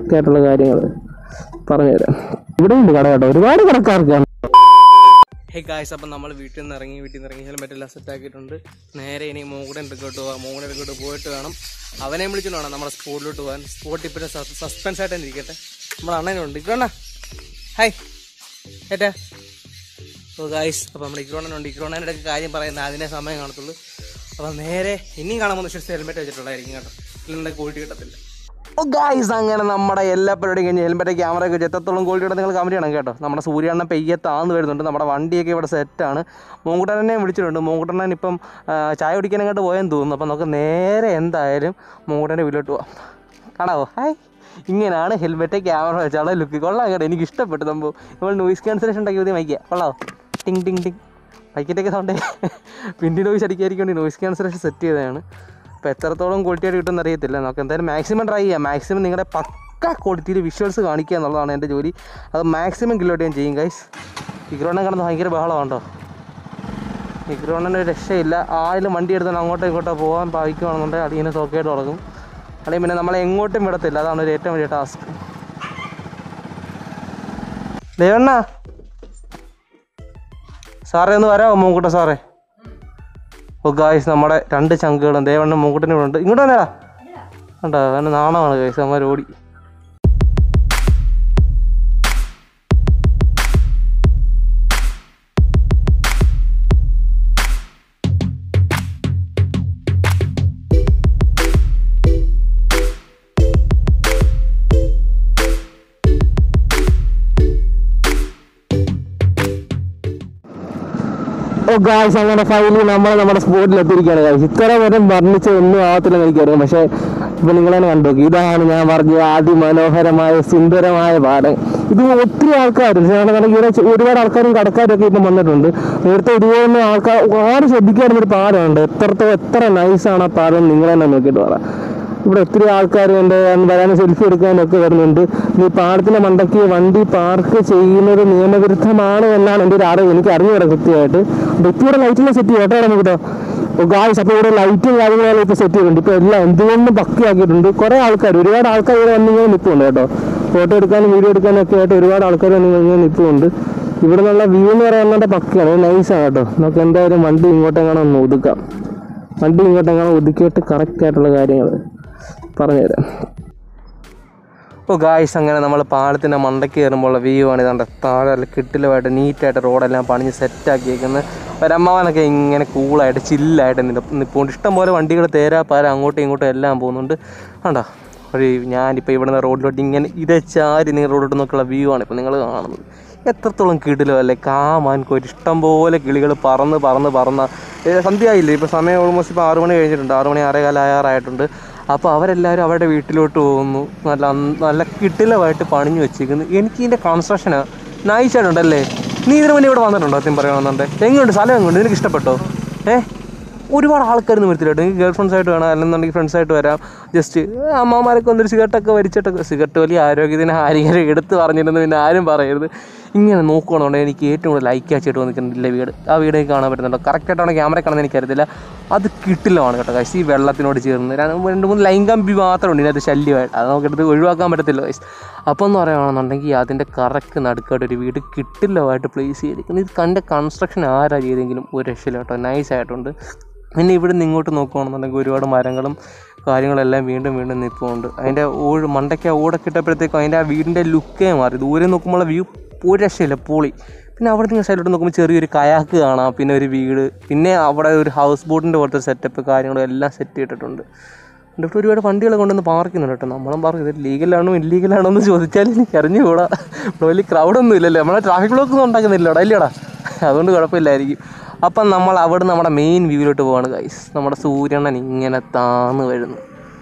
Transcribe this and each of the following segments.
Correct ആയിട്ടുള്ള കാര്യങ്ങൾ പറഞ്ഞുതരാം ഇവിടെ ഉണ്ട് കട കേട്ടോ ഒരുപാട് കടക്കാർക്കാണ് ഹേ ഗായ്സ് അപ്പം നമ്മൾ വീട്ടിൽ നിന്ന് ഇറങ്ങി വീട്ടിൽ നിന്ന് ഇറങ്ങി ഹെൽമെറ്റ് എല്ലാം സെറ്റ് ആക്കിയിട്ടുണ്ട് നേരെ ഇനി മൂകുടൻ എടുക്കോട്ട് പോവാം മൂകുടൻ എടുക്കോട്ട് പോയിട്ട് വേണം അവനെ വിളിച്ചിട്ട് വേണം നമ്മുടെ സ്പോട്ടിലോട്ട് പോകാൻ സ്പോട്ട് ഇപ്പോഴും സസ്പെൻസ് ആയിട്ട് തന്നെ ഇരിക്കട്ടെ നമ്മുടെ അണ്ണനുണ്ട് ഇക്കോണ്ണ ഹായ് ഏറ്റാ ഓ ഗായ്സ് അപ്പം നമ്മുടെ ഇക്രോണനുണ്ട് ഇക്രോണൻ്റെ ഒക്കെ കാര്യം പറയുന്നത് അതിനെ സമയം കാണത്തുള്ളൂ അപ്പം നേരെ ഇനിയും കാണാൻ പോകുന്ന വിശ്വസിച്ച് ഹെൽമെറ്റ് വെച്ചിട്ടുള്ളതായിരിക്കും കേട്ടോ ഇല്ലെങ്കിൽ ക്വാളിറ്റി കിട്ടത്തില്ല ഓ ഗായ്സ് അങ്ങനെ നമ്മുടെ എല്ലാ പരിപാടിയും കഴിഞ്ഞ് ഹെൽമെറ്റ് ക്യാമറ ഒക്കെ വെച്ച് എത്രത്തോളം ക്വാളിറ്റിയുടെ നിങ്ങൾ കമൻറ്റ് ചെയ്യണം കേട്ടോ നമ്മുടെ സൂര്യാണ്ണ പെയ്യെ താന്ന് വരുന്നുണ്ട് നമ്മുടെ വണ്ടിയൊക്കെ ഇവിടെ സെറ്റാണ് മൂങ്കുട്ടനെ വിളിച്ചിട്ടുണ്ട് മൂങ്കുട്ടനൻ ഇപ്പം ആ, ചായ കുടിക്കാനങ്ങോട്ട് പോയെന്ന് തോന്നുന്നു അപ്പം നമുക്ക് നേരെ എന്തായാലും മൂങ്കുട്ടൻ്റെ വീട്ടിലോട്ട് പോവാം കാണാവോ ഹായ് ഇങ്ങനെയാണ് ഹെൽമെറ്റ് ക്യാമറ വെച്ചാളെ ലുക്ക് കൊള്ളാം കേട്ടോ എനിക്ക് ഇഷ്ടപ്പെട്ടു സംഭവം നമ്മൾ നോയിസ് ക്യാൻസലേഷൻ ഉണ്ടാക്കി മതി മൈക്കുക കൊള്ളാവോ ടിങ് ടിങ് ടിങ് മൈക്കിൻ്റെയൊക്കെ സൗണ്ടേ പിന്നെ നോയിസ് അടിക്കാതിരിക്കാൻ വേണ്ടി നോയിസ് ക്യാൻസലേഷൻ സെറ്റ് ചെയ്തതാണ് അപ്പോൾ എത്രത്തോളം ക്വാളിറ്റി ആയിട്ട് കിട്ടുമെന്ന് അറിയത്തില്ല നമുക്ക് എന്തായാലും മാക്സിമം ട്രൈ ചെയ്യാം മാക്സിമം നിങ്ങളുടെ പക്ക ക്വാളിറ്റിയിൽ വിഷ്വൽസ് കാണിക്കുക എന്നുള്ളതാണ് എൻ്റെ ജോലി അത് മാക്സിമം കിലോട്ട് ഞാൻ ചെയ്യും ഗൈസ് ഇഗ്രോണ്ണൻ കിടന്ന് ഭയങ്കര ബഹളമുണ്ടോ ഇഗ്രോണ്ണന് ഒരു രക്ഷയില്ല ആരെങ്കിലും വണ്ടി എടുത്താൽ അങ്ങോട്ടോ ഇങ്ങോട്ടോ പോകാൻ ഭാവിക്കുകയാണെന്നുണ്ടെങ്കിൽ അതിങ്ങനെ സോക്കേട്ട് തുടങ്ങും അല്ലെങ്കിൽ പിന്നെ നമ്മളെ എങ്ങോട്ടും വിടത്തില്ല അതാണ് ഒരു ഏറ്റവും വലിയ ടാസ്ക് ദേവണ്ണ സാറേ ഒന്ന് വരാമോ മൂക്കുട്ട സാറേ ഓ ഗായ്സ് നമ്മുടെ രണ്ട് ചങ്കുകളും ദേവണ്ണ മൂക്കുട്ടനും ഇവിടെ ഉണ്ട് ഇങ്ങോട്ട് വന്നേടാ കണ്ടോ അവന് നാണമാണ് ഗായ്സ് അമ്മ ഓടി ഓ ഗായ്സ് അങ്ങനെ ഫൈനലി നമ്മൾ നമ്മുടെ സ്പോട്ടിൽ എത്തിയിരിക്കുകയാണ് ഗായ്സ് ഇത്ര വരെ വർണ്ണിച്ച ഒന്നും ആവത്തില്ലെന്ന് എനിക്കറിയാം പക്ഷേ ഇപ്പൊ നിങ്ങൾ തന്നെ കണ്ടു നോക്കി ഇതാണ് ഞാൻ പറഞ്ഞ അതിമനോഹരമായ സുന്ദരമായ പാടം ഇത് ഒത്തിരി ആൾക്കാർ ഇവിടെ ഒരുപാട് ആൾക്കാരും കടക്കാരും ഒക്കെ ഇപ്പം വന്നിട്ടുണ്ട് നേരത്തെ ഇതുപോലൊന്നും ആൾക്കാർ ആരും ശ്രദ്ധിക്കാറുന്ന ഒരു പാടമുണ്ട് എത്രത്തോളം എത്ര നൈസാണ് ആ പാടം നിങ്ങൾ തന്നെ നോക്കിയിട്ട് പറ ഇവിടെ ഒത്തിരി ആൾക്കാർ ഉണ്ട് വരാനും സെൽഫി എടുക്കാനും ഒക്കെ വരുന്നുണ്ട് ഈ പാടത്തിന്റെ മണ്ടയ്ക്ക് വണ്ടി പാർക്ക് ചെയ്യുന്നത് നിയമവിരുദ്ധമാണ് എന്നാണ് എൻ്റെ ഒരു അറിവ് എനിക്ക് അറിഞ്ഞു തരാം കൃത്യമായിട്ട് അപ്പോൾ ഇപ്പോൾ ഇവിടെ ലൈറ്റിനെ സെറ്റ് ചെയ്യാം കേട്ടോ നമുക്ക് ഗായ്സ് അപ്പോൾ ഇവിടെ ലൈറ്റും കാര്യങ്ങളെല്ലാം ഇപ്പോൾ സെറ്റ് ചെയ്തിട്ടുണ്ട് ഇപ്പോൾ എല്ലാം എന്തുകൊണ്ടും പക്കയാക്കിയിട്ടുണ്ട് കുറേ ആൾക്കാർ ഒരുപാട് ആൾക്കാർ ഇവിടെ വന്നിങ്ങനെ നിൽപ്പുണ്ട് കേട്ടോ ഫോട്ടോ എടുക്കാനും വീഡിയോ എടുക്കാനും ഒക്കെ ആയിട്ട് ഒരുപാട് ആൾക്കാർ വന്നിങ്ങനെ നിൽപ്പുണ്ട് ഇവിടെ നിന്നുള്ള വ്യൂ എന്ന് പറയുന്നത് പക്കയാണ് നൈസാണ് കേട്ടോ നമുക്ക് എന്തായാലും വണ്ടി ഇങ്ങോട്ടെങ്ങാനും ഒന്ന് ഒതുക്കാം വണ്ടി ഇങ്ങോട്ടെങ്ങാനും ഒതുക്കിയിട്ട് കറക്റ്റ് ആയിട്ടുള്ള കാര്യങ്ങൾ പറഞ്ഞുതരാം ഓ ഗായ്സ് അങ്ങനെ നമ്മൾ പാലത്തിൻ്റെ മണ്ടയ്ക്ക് കയറുമ്പോൾ വ്യൂ ആണ് ഇതാണ്ട് താഴെ നല്ല കിട്ടിലുമായിട്ട് നീറ്റായിട്ട് റോഡെല്ലാം പണിഞ്ഞ് സെറ്റാക്കിയേക്കുന്നത് ഒരമ്മാവനൊക്കെ ഇങ്ങനെ കൂളായിട്ട് ചില്ലായിട്ട് നിൽപ്പുണ്ട് ഇഷ്ടംപോലെ വണ്ടികൾ തേരാ പാര അങ്ങോട്ടും ഇങ്ങോട്ടും എല്ലാം പോകുന്നുണ്ട് കണ്ടോ ഒരു ഞാനിപ്പോൾ ഇവിടുന്ന് റോഡിലോട്ട് ഇങ്ങനെ ഇതേ ചാരി നിങ്ങൾ റോഡിലോട്ട് നോക്കിയുള്ള വ്യൂ ആണ് ഇപ്പോൾ നിങ്ങൾ കാണുന്നത് എത്രത്തോളം കിടിലോ അല്ലേ കാമാൻ കോരി ഇഷ്ടംപോലെ കിളികൾ പറന്ന് പറന്ന് പറന്ന ഏ, സന്ധ്യയായില്ലേ ഇപ്പോൾ സമയം ഓൾമോസ്റ്റ് ഇപ്പോൾ ആറ് മണി കഴിഞ്ഞിട്ടുണ്ട് ആറ് മണി ആറേ കാലായാറായിട്ടുണ്ട് അപ്പോൾ അവരെല്ലാവരും അവരുടെ വീട്ടിലോട്ട് പോകുന്നു നല്ല അന്ന് നല്ല കിട്ടിലമായിട്ട് പണിഞ്ഞു വെച്ചിരിക്കുന്നു എനിക്ക് ഇതിൻ്റെ കൺസ്ട്രക്ഷന് നൈസായിട്ടുണ്ടല്ലേ നീ ഇതിനു മുന്നേ ഇവിടെ വന്നിട്ടുണ്ടോ സത്യം പറയുകയാണെന്നുണ്ടെങ്കിൽ എങ്ങനെയുണ്ട് സ്ഥലം എങ്ങനെയുണ്ട് നിനക്ക് ഇഷ്ടപ്പെട്ടോ ഏഹ് ഒരുപാട് ആൾക്കാരൊന്നും വരത്തില്ല കേട്ടോ എനിക്ക് ഗേൾ ഫ്രണ്ട്സ് ആയിട്ട് വേണം അല്ലെന്നുണ്ടെങ്കിൽ ഫ്രണ്ട്സ് ആയിട്ട് വരാം ജസ്റ്റ് അമ്മമാരൊക്കെ വന്നൊരു സിഗരറ്റൊക്കെ വലിച്ചിട്ടൊക്കെ സിഗരറ്റ് വലിയ ആരോഗ്യത്തിന് ഹാനികരം എടുത്ത് പറഞ്ഞിരുന്നു പിന്നെ ആരും പറയരുത് ഇങ്ങനെ നോക്കുകയാണെന്നുണ്ടെങ്കിൽ എനിക്ക് ഏറ്റവും കൂടുതൽ ലൈക്ക് അയച്ചിട്ട് വന്നിട്ടുണ്ടില്ല വീട് ആ വീട് എനിക്ക് കാണാൻ പറ്റുന്നുണ്ടോ കറക്റ്റായിട്ടാണ് ക്യാമറ കാണുന്നത് എനിക്കറിയത്തില്ല അത് കിട്ടില്ലമാണ് കേട്ടോ കൈസ് ഈ വെള്ളത്തിനോട് ചേർന്ന് രണ്ട് രണ്ട് മൂന്ന് ലൈൻ കമ്പി മാത്രമുണ്ട് ഇതിനകത്ത് ശല്യമായിട്ട് അത് നമുക്കെടുത്ത് ഒഴിവാക്കാൻ പറ്റത്തില്ല കൈസ് അപ്പം എന്ന് പറയുകയാണെന്നുണ്ടെങ്കിൽ അതിൻ്റെ കറക്റ്റ് നടുക്കായിട്ട് ഒരു വീട് കിട്ടില്ലമായിട്ട് പ്ലേസ് ചെയ്തിരിക്കുന്നത് ഇത് കണ്ട കൺസ്ട്രക്ഷൻ ആരാ ചെയ്തെങ്കിലും ഒരു രക്ഷയില്ല കേട്ടോ നൈസ് ആയിട്ടുണ്ട് പിന്നെ ഇവിടെ നിന്ന് ഇങ്ങോട്ട് നോക്കുകയാണെന്നുണ്ടെങ്കിൽ ഒരുപാട് മരങ്ങളും കാര്യങ്ങളെല്ലാം വീണ്ടും വീണ്ടും നിൽപ്പുണ്ട് അതിൻ്റെ ഓട് മണ്ടയ്ക്ക് ആ ഓടൊക്കെ ഇട്ടപ്പോഴത്തേക്കും അതിൻ്റെ ആ വീടിൻ്റെ ലുക്കേ മാറി ദൂരെ നോക്കുമ്പോൾ വ്യൂ ഒരു രക്ഷയില്ല പൊളി പിന്നെ അവിടെ നിങ്ങൾ സൈഡിലോട്ട് നോക്കുമ്പോൾ ചെറിയൊരു കയാക്ക് കാണാം പിന്നെ ഒരു വീട് പിന്നെ അവിടെ ഒരു ഹൗസ് ബോട്ടിൻ്റെ പോലത്തെ സെറ്റപ്പ് കാര്യങ്ങളും എല്ലാം സെറ്റ് ചെയ്തിട്ടുണ്ട് ഇവിടെ ഒരുപാട് വണ്ടികൾ കൊണ്ടുവന്ന് പാർക്ക് ചെയ്യുന്നുണ്ട് കേട്ടോ നമ്മളും പാർക്ക് ഇത് ലീഗലാണോ ഇല്ലീഗലാണോ എന്ന് ചോദിച്ചാൽ എനിക്ക് അറിഞ്ഞുകൂടാ ഇവിടെ വലിയ ക്രൗഡൊന്നും ഇല്ലല്ലോ നമ്മളെ ട്രാഫിക് ബ്ലോക്ക് ഒന്നും ഉണ്ടാക്കുന്നില്ല ഇവിടെ ഇല്ലടാ അതുകൊണ്ട് കുഴപ്പമില്ലായിരിക്കും അപ്പം നമ്മൾ അവിടെ നമ്മുടെ മെയിൻ വ്യൂവിലോട്ട് പോവാണ് ഗൈസ് നമ്മുടെ സൂര്യണ്ണൻ ഇങ്ങനെ താന്ന് വരുന്നു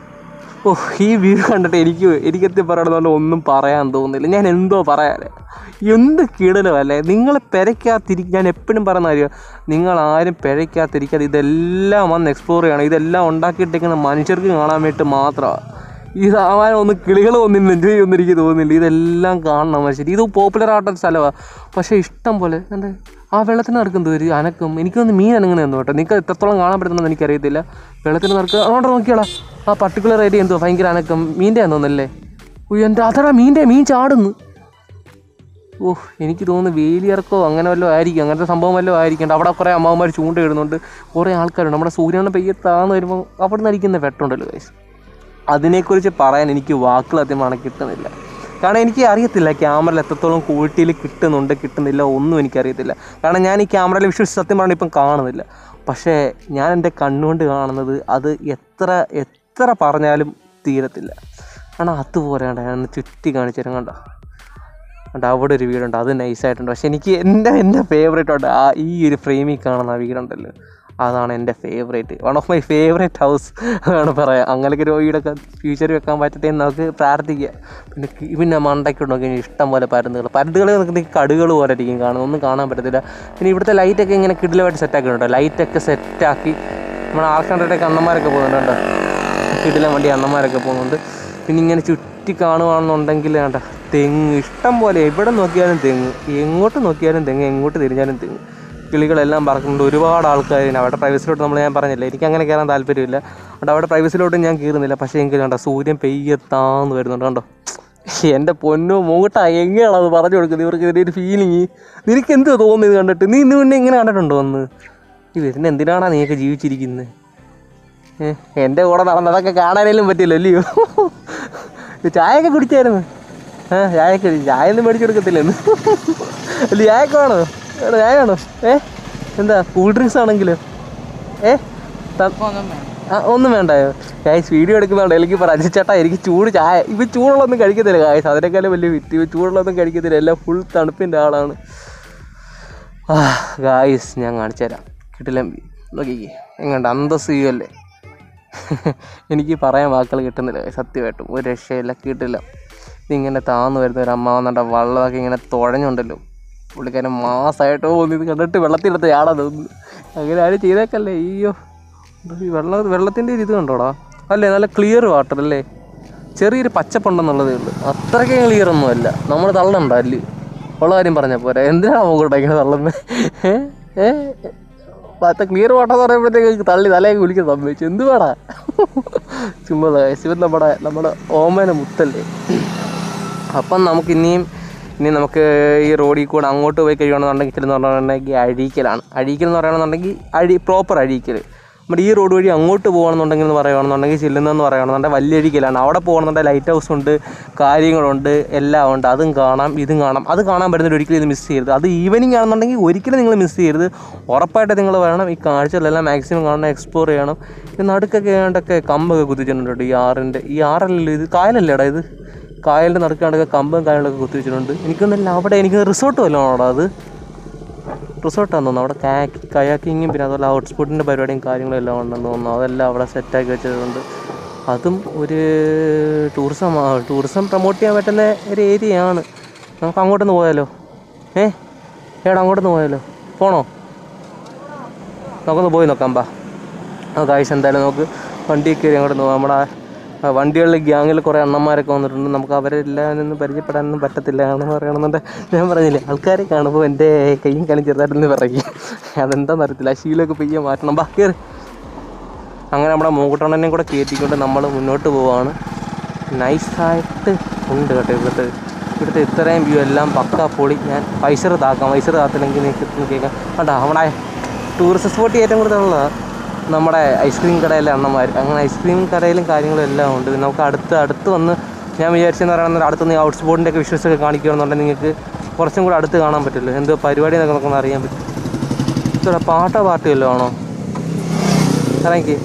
ഓ ഈ വ്യൂ കണ്ടിട്ട് എനിക്ക് എനിക്കെത്തി പറയണമെന്നുകൊണ്ട് ഒന്നും പറയാൻ തോന്നുന്നില്ല ഞാൻ എന്തോ പറയാതെ എന്ത് കിടലല്ലേ നിങ്ങളെ പെരയ്ക്കകത്തിരിക്കും ഞാൻ എപ്പോഴും പറയുന്ന കാര്യം നിങ്ങൾ ആരും പെരയ്ക്കകത്തിരിക്കാതെ ഇതെല്ലാം വന്ന് എക്സ്പ്ലോർ ചെയ്യണം ഇതെല്ലാം ഉണ്ടാക്കിയിട്ടേക്കുന്ന മനുഷ്യർക്ക് കാണാൻ വേണ്ടി മാത്രമാണ് ഈ സാമാനം ഒന്ന് കിളികൾ ഒന്നും എൻജോയ് ചെയ്യുമെന്ന് എനിക്ക് തോന്നുന്നില്ല ഇതെല്ലാം കാണണം മനുഷ്യർ ഇത് പോപ്പുലർ ആയിട്ടൊരു സ്ഥലമാണ് പക്ഷേ ഇഷ്ടം പോലെ എന്താ ആ വെള്ളത്തിന് നടക്കുന്നത് ഒരു അനക്കം എനിക്കൊന്ന് മീൻ അനങ്ങുന്നതെന്ന് കേട്ടോ നിങ്ങൾക്ക് എത്രത്തോളം കാണാൻ പറ്റുന്നതെന്ന് എനിക്കറിയത്തില്ല വെള്ളത്തിന് നടക്കുക അങ്ങോട്ട് നോക്കിയാളാ ആ പർട്ടിക്കുലർ ഏരിയ എന്തോ ഭയങ്കര അനക്കം മീൻ്റെ തോന്നല്ലേ ഉയ്യോ എൻ്റെ അതടാ മീൻ്റെ മീൻ ചാടുന്നു ഓ എനിക്ക് തോന്നുന്നു വേലിയിറക്കോ അങ്ങനെ വല്ലതും ആയിരിക്കും അങ്ങനത്തെ സംഭവം വല്ലതും ആയിരിക്കും അവിടെ കുറേ അമ്മാവന്മാർ ചൂണ്ടയിടുന്നുണ്ട് കുറേ ആൾക്കാരുണ്ട് നമ്മുടെ സൂര്യനെ പെയ്യത്താന്ന് വരുമ്പോൾ അവിടെ നിന്ന് അടിക്കുന്ന വെട്ടമുണ്ടല്ലോ guys. അതിനെക്കുറിച്ച് പറയാൻ എനിക്ക് വാക്കുകൾ സത്യമാണ് കിട്ടുന്നില്ല കാരണം എനിക്ക് അറിയത്തില്ല ക്യാമറയിൽ എത്രത്തോളം ക്വാളിറ്റിയിൽ കിട്ടുന്നുണ്ട് കിട്ടുന്നില്ല ഒന്നും എനിക്കറിയത്തില്ല കാരണം ഞാൻ ഈ ക്യാമറയിൽ വിഷ്വൽസ് സത്യം പറഞ്ഞാൽ ഇപ്പം കാണുന്നില്ല പക്ഷേ ഞാൻ എൻ്റെ കണ്ണുകൊണ്ട് കാണുന്നത് അത് എത്ര എത്ര പറഞ്ഞാലും തീരത്തില്ല കാരണം അതുപോലെ കണ്ട ഞാൻ ഒന്ന് ചുറ്റി കാണിച്ചു തരാം കണ്ടോ ഉണ്ട് അവിടെ ഒരു വീടുണ്ട് അത് നൈസായിട്ടുണ്ട് പക്ഷെ എനിക്ക് എൻ്റെ എൻ്റെ ഫേവറേറ്റ് ഉണ്ട് ആ ഈ ഒരു ഫ്രെയിമിൽ കാണുന്ന ആ വീടുണ്ടല്ലോ അതാണ് എൻ്റെ favourite one of my favourite house ആണ് പറയാം അങ്ങനെയൊക്കെ ഒരു വീടൊക്കെ ഫ്യൂച്ചറിൽ വെക്കാൻ പറ്റട്ടെ എന്ന് നമുക്ക് പ്രാർത്ഥിക്കുക പിന്നെ കി- പിന്നെ മണ്ടയ്ക്ക് നോക്കി ഇഷ്ടം പോലെ പരുന്നുകൾ പരുന്നുകൾ നിൽക്കുന്ന കടുകൾ പോലെ ഇരിക്കും കാണുന്നത് ഒന്നും കാണാൻ പറ്റത്തില്ല പിന്നെ ഇവിടുത്തെ ലൈറ്റൊക്കെ ഇങ്ങനെ കിടിലമായിട്ട് സെറ്റാക്കിയിട്ടുണ്ട് ലൈറ്റൊക്കെ സെറ്റാക്കി നമ്മുടെ ആർക്കണ്ടൊക്കെ അണ്ണന്മാരൊക്കെ പോകുന്നുണ്ട് കേട്ടോ കിടിലം വണ്ടി അണ്ണന്മാരൊക്കെ പോകുന്നുണ്ട് പിന്നെ ഇങ്ങനെ ചുറ്റി കാണുവാണെന്നുണ്ടെങ്കിൽ വേണ്ട തെങ്ങ് ഇഷ്ടം പോലെ എവിടെ നോക്കിയാലും തെങ്ങ് എങ്ങോട്ട് നോക്കിയാലും തെങ്ങ് എങ്ങോട്ട് തിരിഞ്ഞാലും തെങ്ങ് കിളികളെല്ലാം പറക്കുന്നുണ്ട് ഒരുപാട് ആൾക്കാർ അവിടെ പ്രൈവസിലോട്ട് നമ്മൾ ഞാൻ പറഞ്ഞില്ല എനിക്ക് അങ്ങനെ കയറാൻ താല്പര്യമില്ല അതുകൊണ്ട് അവിടെ പ്രൈവസിലോട്ട് ഞാൻ കയറുന്നില്ല പക്ഷേ എങ്കിലും കണ്ടോ സൂര്യൻ പെയ്യത്താന്ന് വരുന്നുണ്ട് കണ്ടോ എൻ്റെ പൊന്നോ മൂട്ട എങ്ങനെയാണ് അത് പറഞ്ഞു കൊടുക്കുന്നത് ഇവർക്ക് ഇതിൻ്റെ ഒരു ഫീലിങ് നിനക്ക് എന്ത് തോന്നുന്നു ഇത് കണ്ടിട്ട് നീ ഇന്ന് മുന്നേ ഇങ്ങനെ കണ്ടിട്ടുണ്ടോ ഒന്ന് ഈ വരുന്ന എന്തിനാണ് നീയൊക്കെ ജീവിച്ചിരിക്കുന്നത് ഏ, എൻ്റെ കൂടെ നടന്നതൊക്കെ കാണാനേലും പറ്റില്ല അല്ലയോ ചായയൊക്കെ കുടിച്ചായിരുന്നു ആ ചായയൊക്കെ കുടി- ചായ ഒന്നും മേടിച്ചു കൊടുക്കത്തില്ലെന്ന് അല്ല ചായയൊക്കെ വേണോ എടാ ചായ വേണോ ഏ എന്താ കൂൾ ഡ്രിങ്ക്സ് ആണെങ്കിലോ ഏ ത- ആ ഒന്നും വേണ്ടായോ ഗായ്സ് വീഡിയോ എടുക്കുന്നുണ്ട് എനിക്ക് പറ ചേട്ടാ എനിക്ക് ചൂട് ചായ ഇവ ചൂടുള്ളൊന്നും കഴിക്കത്തില്ല ഗായ്സ് അതിനേക്കാളും വലിയ വിറ്റ് ഇവ ചൂടുള്ളൊന്നും കഴിക്കത്തില്ല എല്ലാം ഫുൾ തണുപ്പിൻ്റെ ആളാണ് ആ ഗായ്സ് ഞാൻ കാണിച്ചു തരാം കിട്ടില്ല നോക്കിക്കേ എങ്ങോട്ട് അന്തസ് ചെയ്യുമല്ലേ എനിക്ക് പറയാൻ വാക്കുകൾ കിട്ടുന്നില്ല സത്യമായിട്ടും ഒരു രക്ഷയില്ല കിട്ടില്ല ഇതിങ്ങനെ താന്ന് വരുന്ന ഒരു അമ്മാവന്നുണ്ട വള്ളമൊക്കെ ഇങ്ങനെ തുഴഞ്ഞുണ്ടല്ലോ പുള്ളിക്കാരൻ മാസമായിട്ട് തോന്നി ഇത് കണ്ടിട്ട് വെള്ളത്തിലെടുത്ത് ചാടാൻ തോന്നുന്നു അങ്ങനെ ആരും ചെയ്തേക്കല്ലേ അയ്യോ ഇത് ഈ വെള്ളം വെള്ളത്തിൻ്റെ ഒരു ഇത് കണ്ടോടാ അല്ലേ നല്ല ക്ലിയർ വാട്ടർ അല്ലേ ചെറിയൊരു പച്ചപ്പുണ്ടെന്നുള്ളതേ ഉള്ളൂ അത്രയ്ക്ക് ക്ലിയർ ഒന്നും അല്ല നമ്മൾ തള്ളണ്ട അല്ലേ ഉള്ള കാര്യം പറഞ്ഞാൽ പോരാ എന്തിനാണ് നോക്കട്ടെ ഇങ്ങനെ തള്ളുന്നത് ഏ ഏ പത്ത ക്ലിയർ വാട്ടർ എന്ന് പറയുമ്പോഴത്തേക്ക് തള്ളി തലയൊക്കെ കുലിക്കാൻ സംഭവിച്ചു എന്ത് വേടാ ചുമ്മാ ശിവൻ നമ്മുടെ നമ്മുടെ ഓമന മുത്തല്ലേ അപ്പം നമുക്ക് ഇനിയും ഇനി നമുക്ക് ഈ റോഡിൽ കൂടെ അങ്ങോട്ട് പോയി കഴിയുകയാണെന്നുണ്ടെങ്കിൽ എന്ന് പറഞ്ഞിട്ടുണ്ടെങ്കിൽ അഴീക്കലാണ് അഴീക്കൽ എന്ന് പറയുകയാണെന്നുണ്ടെങ്കിൽ അഴി പ്രോപ്പർ അഴീക്കൽ നമ്മുടെ ഈ റോഡ് വഴി അങ്ങോട്ട് പോകുകയാണെന്നുണ്ടെങ്കിൽ എന്ന് പറയുകയാണെന്നുണ്ടെങ്കിൽ ചെല്ലുന്നതെന്ന് പറയുകയാണെന്നുണ്ടെങ്കിൽ വലിയ അഴീക്കലാണ് അവിടെ പോകുകയാണെന്നുണ്ടെങ്കിൽ ലൈറ്റ് ഹൗസ് ഉണ്ട് കാര്യങ്ങളുണ്ട് എല്ലാം ഉണ്ട് അതും കാണാം ഇതും കാണാം അത് കാണാൻ പറ്റുന്നവർ ഒരിക്കലും ഇത് മിസ് ചെയ്യരുത് അത് ഈവനിങ് ആണെന്നുണ്ടെങ്കിൽ ഒരിക്കലും നിങ്ങൾ മിസ് ചെയ്യരുത് ഉറപ്പായിട്ട് നിങ്ങൾ വേണം ഈ കാഴ്ചകളെല്ലാം മാക്സിമം കാണണം എക്സ്പ്ലോർ ചെയ്യണം ഇത് നടുക്കൊക്കെ ഏണ്ടൊക്കെ കമ്പൊക്കെ കുത്തിച്ചിട്ടുണ്ട് കേട്ടോ ഈ ആറിൻ്റെ ഈ ആറല്ലേ ഇത് കായലല്ലേടാ ഇത് കായലിൻ്റെ നടുക്കാണ്ടൊക്കെ കമ്പും കായലൊക്കെ കുത്തി വെച്ചിട്ടുണ്ട് എനിക്കൊന്നല്ല അവിടെ എനിക്ക് റിസോർട്ട് വല്ലതും ആണോ അത് റിസോർട്ടാന്ന് തോന്നുന്നു അവിടെ കാക്കി കയാക്കിങ്ങും പിന്നെ അതുപോലെ ഹോട്ട്സ്പോട്ടിൻ്റെ പരിപാടിയും കാര്യങ്ങളും എല്ലാം ഉണ്ടെന്ന് തോന്നുന്നു അതെല്ലാം അവിടെ സെറ്റാക്കി വെച്ചിട്ടുണ്ട് അതും ഒരു ടൂറിസം ടൂറിസം പ്രൊമോട്ട് ചെയ്യാൻ പറ്റുന്ന ഒരു ഏരിയയാണ് നമുക്ക് അങ്ങോട്ടൊന്ന് പോയാലോ ഏ ഏടാ അങ്ങോട്ടൊന്ന് പോയാലോ പോണോ നമുക്കൊന്ന് പോയി നോക്കാം ബാ ആ കാഴ്ച എന്തായാലും നമുക്ക് വണ്ടി കയറി അങ്ങോട്ട് നോക്കാം നമ്മുടെ ആ വണ്ടികളിൽ ഗ്യാങ്ങിൽ കുറേ അണ്ണന്മാരൊക്കെ വന്നിട്ടുണ്ട് നമുക്ക് അവരെല്ലാം ഒന്ന് പരിചയപ്പെടാനൊന്നും പറ്റത്തില്ല ആണെന്ന് പറയണമെന്നുണ്ടെങ്കിൽ ഞാൻ പറഞ്ഞില്ലേ ആൾക്കാരെ കാണുമ്പോൾ എൻ്റെ കൈയും കാലും ചെറുതായിട്ടൊന്ന് പറയും അതെന്താണെന്ന് അറിയത്തില്ല ആ ശീലമൊക്കെ പെയ്യാൻ മാറ്റണം ബാ കയറി അങ്ങനെ നമ്മുടെ മൂക്കുട്ടണ്ണനെയും കൂടെ കയറ്റിക്കൊണ്ട് നമ്മൾ മുന്നോട്ട് പോവാണ് നൈസായിട്ട് ഉണ്ട് കേട്ടോ ഇവിടുത്തെ ഇവിടുത്തെ ഇത്രയും വ്യൂ എല്ലാം പക്ക പൊളി ഞാൻ പൈസർ താക്കാം പൈസർ താത്തില്ലെങ്കിൽ നിങ്ങൾക്ക് കേൾക്കാം കണ്ടാ നമ്മുടെ ടൂറിസ്റ്റ് സ്പോട്ട് ഏറ്റവും കൂടുതലുള്ളത് നമ്മുടെ ഐസ്ക്രീം കടയിലെ അണ്ണന്മാർ അങ്ങനെ ഐസ്ക്രീം കടയിലും കാര്യങ്ങളും എല്ലാം ഉണ്ട് പിന്നെ നമുക്ക് അടുത്ത് അടുത്ത് വന്ന് ഞാൻ വിചാരിച്ചെന്ന് പറയുന്നത് അടുത്ത് നീ ഔട്ട് സ്പോട്ടിൻ്റെ ഒക്കെ വിഷ്വൽസ് ഒക്കെ കാണിക്കുകയാണെന്നുണ്ടെങ്കിൽ നിങ്ങൾക്ക് കുറച്ചും കൂടെ അടുത്ത് കാണാൻ പറ്റുമല്ലോ എന്തോ പരിപാടി എന്നൊക്കെ നമുക്കൊന്ന് അറിയാൻ പറ്റും ഇതോടെ പാട്ടോ പാർട്ടി വല്ലതും ആണോ ഇറങ്ങി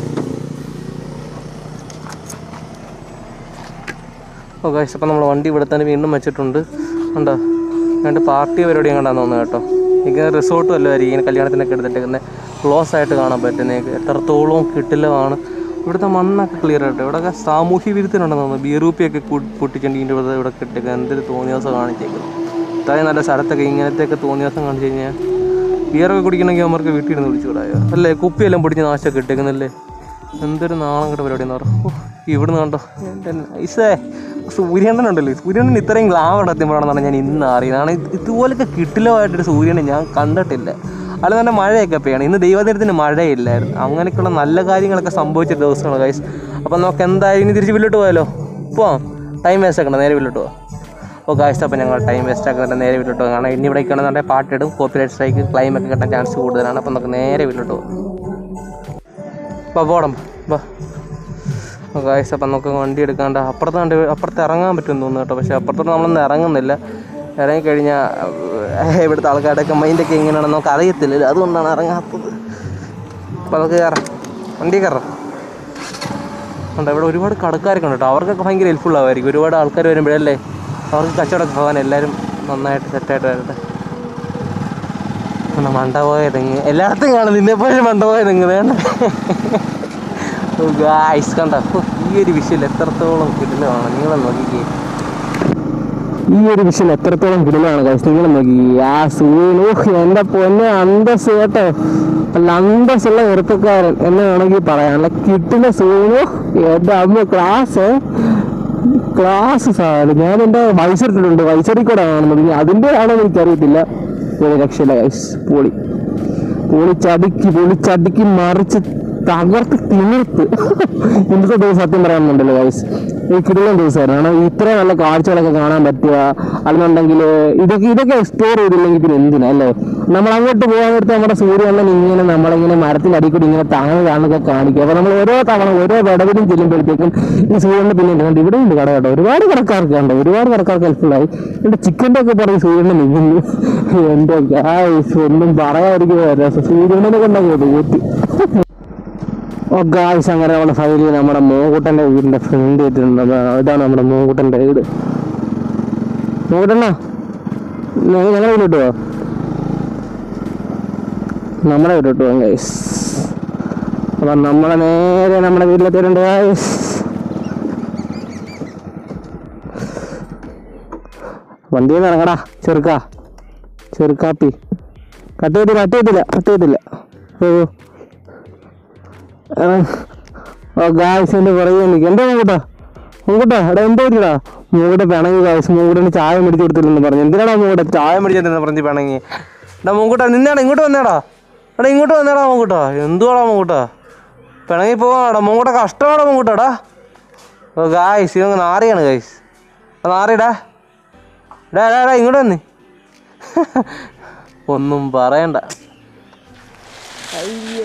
ഓ ഗൈസ് അപ്പം നമ്മൾ വണ്ടി ഇവിടെ തന്നെ വീണ്ടും വെച്ചിട്ടുണ്ട് ഉണ്ടോ രണ്ട് പാർട്ടി പരിപാടിയും കണ്ടാന്ന് തോന്നുന്നു കേട്ടോ എനിക്ക് റിസോർട്ട് വല്ലതായിരിക്കും ഇങ്ങനെ കല്യാണത്തിനൊക്കെ എടുത്തിട്ടേക്കുന്നത് ക്ലോസ് ആയിട്ട് കാണാൻ പറ്റുന്നത് എത്രത്തോളം കിട്ടില്ലതാണ് ഇവിടുത്തെ മണ്ണൊക്കെ ക്ലിയർ ആയിട്ട് ഇവിടെയൊക്കെ സാമൂഹ്യ വിരുദ്ധനുണ്ടെന്ന് തോന്നുന്നു ബീറൂപ്പിയൊക്കെ പൊട്ടിച്ചിട്ടുണ്ടെങ്കിൽ ഇവിടെ ഇവിടെ കിട്ടിയേക്കുന്നത് എന്തൊരു തോന്നിയ ദിവസം കാണിച്ചേക്കുന്നു ഇത്രയും നല്ല സ്ഥലത്തൊക്കെ ഇങ്ങനത്തെയൊക്കെ തോന്നിയ ദിവസം കാണിച്ചു കഴിഞ്ഞാൽ ബിയറൊക്കെ കുടിക്കണമെങ്കിൽ അവർക്ക് വീട്ടിൽ ഇരുന്ന് കുടിച്ചു വിടായോ അല്ലേ കുപ്പിയെല്ലാം പിടിച്ച് നാശമൊക്കെ ഇട്ടേക്കുന്നല്ലേ എന്തൊരു നാണം കെട്ട പരിപാടി എന്ന് പറഞ്ഞു ഇവിടുന്ന് കണ്ടോ എൻ്റെ നൈസേ സൂര്യണ്ണനുണ്ടല്ലോ സൂര്യണ്ണൻ ഇത്രയും ഗ്ലാമർ എത്തിയപ്പോഴാണെന്നാണ് ഞാൻ ഇന്ന് അറിയുന്നത് ഇത് ഇതുപോലൊക്കെ കിട്ടില്ലമായിട്ടൊരു സൂര്യനെ ഞാൻ കണ്ടിട്ടില്ല അല്ല നല്ല മഴയൊക്കെ പെയ്യണം ഇന്ന് ദൈവദിനത്തിന് മഴയില്ലായിരുന്നു അങ്ങനെയൊക്കെയുള്ള നല്ല കാര്യങ്ങളൊക്കെ സംഭവിച്ച ദിവസമാണ് ഗൈസ് അപ്പം നമുക്ക് എന്തായാലും ഇനി തിരിച്ച് വീട്ടിലോട്ട് പോയാലോ പോവാം ടൈം വേസ്റ്റ് ആക്കണം നേരെ വീട്ടിലോട്ട് പോകാം അപ്പോൾ കാഴ്ച അപ്പോൾ ഞങ്ങൾ ടൈം വേസ്റ്റ് ആക്കുന്നില്ല നേരെ വീട്ടിലോട്ട് പോകാം കാരണം ഇനി ഇവിടെ നിൽക്കണമെന്നുണ്ടെങ്കിൽ പാട്ടിടും കോപ്പിറൈറ്റ് സ്ട്രൈക്ക് ക്ലൈം ഒക്കെ കിട്ടാൻ ചാൻസ് കൂടുതലാണ് അപ്പോൾ നമുക്ക് നേരെ വീട്ടിലോട്ട് പോകാം അപ്പോൾ പോടാം ബാ കാഴ്ച അപ്പം നമുക്ക് വണ്ടി എടുക്കാണ്ട് അപ്പുറത്ത് കണ്ട് അപ്പുറത്ത് ഇറങ്ങാൻ പറ്റുമെന്ന് തോന്നുന്നു കേട്ടോ പക്ഷേ അപ്പുറത്തോട്ട് നമ്മളൊന്നും ഇറങ്ങുന്നില്ല ഇറങ്ങിക്കഴിഞ്ഞാൽ ഇവിടുത്തെ ആൾക്കാരുടെയൊക്കെ മൈൻഡൊക്കെ എങ്ങനെയാണെന്ന് നമുക്ക് അറിയത്തില്ല അതുകൊണ്ടാണ് ഇറങ്ങാത്തത് അപ്പോൾ നമുക്ക് കയറാം വണ്ടി കയറാം ഉണ്ട് ഇവിടെ ഒരുപാട് കടക്കാരൊക്കെ ഉണ്ട് കേട്ടോ അവർക്കൊക്കെ ഭയങ്കര ഹെൽപ്ഫുൾ ആവുമായിരിക്കും ഒരുപാട് ആൾക്കാർ വരുമ്പോഴല്ലേ അവർക്ക് കച്ചവടമൊക്കെ പോകാൻ എല്ലാവരും നന്നായിട്ട് സെറ്റായിട്ട് വരട്ടെ പിന്നെ മണ്ട പോയ തെങ്ങ് എല്ലായിടത്തും കാണും നിന്നെപ്പോലെ മണ്ട പോയ തെങ്ങ് വേണ്ട ഗായ്സ് കണ്ട ഹോ, ഈ ഒരു വിഷയം എത്രത്തോളം കിടലാണ് നിങ്ങളെ നോക്കിക്കേ ഈ ഒരു വിഷയം എത്രത്തോളം കിടലാണ് ഗൈസ് നിങ്ങൾ നോക്കി ആ സൂര്യൻ ഓഹ് എൻ്റെ പൊന്നെ അന്തസ് കേട്ടോ അല്ല അന്തസ്സുള്ള ചെറുപ്പക്കാരൻ എന്ന് വേണമെങ്കിൽ പറയാം അല്ല കിട്ടുന്ന സൂര്യനോ എൻ്റെ അമ്മ ക്ലാസ് ക്ലാസ് സാധനം ഞാൻ എൻ്റെ വയസ്സെടുത്തിട്ടുണ്ട് വയസ്സടി കൂടെ കാണുന്നത് ഇനി അതിൻ്റെ ആണോ എനിക്കറിയത്തില്ല ഒരു രക്ഷയില്ല ഗൈസ് പൊളി പൊളിച്ചടുക്കി പൊളിച്ചടുക്കി മറിച്ച് തകർത്ത് തിമിർത്ത് ഇന്നത്തെ ദിവസം സത്യം പറയാനുണ്ടല്ലോ ഗൈസ് ഈ കിടിലൻ ദിവസമായിരുന്നു കാരണം ഇത്ര നല്ല കാഴ്ചകളൊക്കെ കാണാൻ പറ്റുക അല്ലെന്നുണ്ടെങ്കിൽ ഇതൊക്കെ ഇതൊക്കെ എക്സ്പ്ലോർ ചെയ്തില്ലെങ്കിൽ പിന്നെ എന്തിനാ അല്ലേ നമ്മൾ അങ്ങോട്ട് പോകാൻ നേരത്തെ നമ്മുടെ സൂര്യണ്ണൻ ഇങ്ങനെ നമ്മളിങ്ങനെ മരത്തിൻ്റെ അടിയിൽ കൂടി ഇങ്ങനെ താങ്ങ് താന്നൊക്കെ കാണിക്കുക അപ്പോൾ നമ്മൾ ഓരോ തവണ ഓരോ വിടവിലും ചെല്ലുമ്പോഴത്തേക്കും ഈ സൂര്യനെ പിന്നെ ഉണ്ട് ഇവിടെ ഉണ്ട് കട കേട്ടോ ഒരുപാട് കടക്കാർക്ക് ഉണ്ട് ഒരുപാട് കടക്കാർക്ക് ഹെൽപ്ഫുള്ളായി എൻ്റെ ചിക്കൻ്റെ ഒക്കെ പറഞ്ഞ് സൂര്യനെ നിൽക്കുന്നു എൻ്റെ ഗായ്സ് ഒന്നും പറയാതിരിക്കുക സൂര്യനെ കൊണ്ടൊക്കെ ഊറ്റി ഓ ഗായ്സ് അങ്ങനെ നമ്മുടെ ഫൈനലി നമ്മുടെ മോകൂട്ടൻ്റെ വീടിൻ്റെ ഫ്രണ്ട് എത്തിയിട്ടുണ്ട് അതാ- ഇതാണ് നമ്മുടെ മോകൂട്ടൻ്റെ വീട് മോകൂട്ടണ്ണ ഞങ്ങളെ വീട്ടിലോട്ട് പോവാ നമ്മളെ വീട്ടിലോട്ട് പോവാം ഗൈസ് അപ്പം നമ്മളെ നേരെ നമ്മുടെ വീട്ടിലെത്തിയിട്ടുണ്ട് ഗൈസ് വണ്ടിയിൽ നിന്ന് ഇറങ്ങടാ ചെറുക്കാ ചെറുക്കാപ്പി കട്ട് ചെയ്തില്ല കട്ട് ചെയ്തില്ല കട്ട് ചെയ്തില്ല ഓ ഓ ഗായ്സ് എൻ്റെ പുറകെ നിൽക്കും എന്താ മൂക്കൂട്ടാ മൂക്കൂട്ടാ എടാ എന്താ പറ്റിയടാ മൂക്കൂടെ പിണങ്ങി ഗായ്സ് മൂക്കൂട്ടിന് ചായ മേടിച്ച് കൊടുത്തില്ലെന്ന് പറഞ്ഞു എന്തിനാടാ മൂക്കൂടെ ചായ മേടിച്ചെന്ന് പറഞ്ഞ് പിണങ്ങി എടാ മൂക്കൂട്ടാ നിന്നാടാ ഇങ്ങോട്ട് വന്നേടാ എടാ ഇങ്ങോട്ട് വന്നേടാ മൂക്കൂട്ടാ എന്തുവാടാ മൂക്കൂട്ടാ പിണങ്ങി പോവാടാ മൂക്കൂട്ട കഷ്ടമാടാ മൂക്കൂട്ടാടാ ഓ ഗായ്സ് ഇതങ്ങ് നാറിയാണ് ഗായ്സ് നാറിയടാ ഡാ ഡാ ഡാ ഇങ്ങോട്ട് വന്നേ ഒന്നും പറയണ്ട അയ്യോ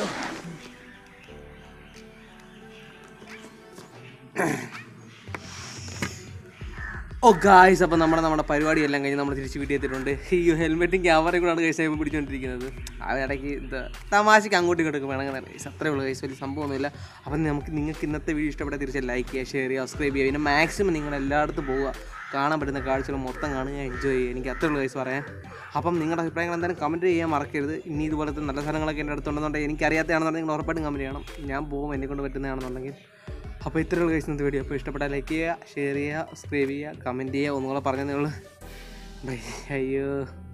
ഓ ഗായ്സ് അപ്പോൾ നമ്മുടെ നമ്മുടെ പരിപാടി എല്ലാം കഴിഞ്ഞ് നമ്മൾ തിരിച്ച് വീട്ടിൽ എത്തിയിട്ടുണ്ട് ഈ ഹെൽമെറ്റും ക്യാമറയും കൂടാണ് ഗൈസ് ആയി പിടിച്ചുകൊണ്ടിരിക്കുന്നത് ആ ഇടയ്ക്ക് എന്താ തമാശക്ക് അങ്ങോട്ടും ഇങ്ങോട്ടും വേണമെങ്കിൽ ഗൈസ് അത്രേ ഉള്ളൂ ഗൈസ് വലിയ സംഭവമൊന്നുമില്ല അപ്പം നമുക്ക് നിങ്ങൾക്ക് ഇന്നത്തെ വീഡിയോ ഇഷ്ടപ്പെട്ട തിരിച്ച് ലൈക്ക് ചെയ്യുക ഷെയർ ചെയ്യുക സബ്സ്ക്രൈബ് ചെയ്യുക പിന്നെ മാക്സിമം നിങ്ങൾ എല്ലായിടത്തും പോവുക കാണാൻ പറ്റുന്ന കാഴ്ചകൾ മൊത്തം കാണുക എൻജോയ് ചെയ്യുക എനിക്ക് അത്രേ ഉള്ളൂ ഗൈസ് പറയാൻ അപ്പം നിങ്ങളുടെ അഭിപ്രായങ്ങൾ എന്തായാലും കമൻറ്റ് ചെയ്യാൻ മറക്കരുത് ഇനി ഇതുപോലത്തെ നല്ല സ്ഥലങ്ങളൊക്കെ എൻ്റെ അടുത്തുണ്ടെന്നുണ്ടെങ്കിൽ എനിക്കറിയാത്തതാണെന്നുണ്ടെങ്കിൽ നിങ്ങൾ ഉറപ്പായിട്ടും കമൻറ്റ് ചെയ്യണം ഞാൻ പോകും എന്നെ കൊണ്ട് പറ്റുന്നതാണെന്നുണ്ടെങ്കിൽ അപ്പോൾ ഇത്രയുള്ള കഴിച്ച് ഇന്നത്തെ വീഡിയോ അപ്പോൾ ഇഷ്ടപ്പെട്ടാൽ ലൈക്ക് ചെയ്യുക ഷെയർ ചെയ്യുക സബ്സ്ക്രൈബ് ചെയ്യുക കമൻറ്റ് ചെയ്യുക ഒന്നുകൂടെ പറഞ്ഞതേ ഉള്ളൂ ബൈ അയ്യോ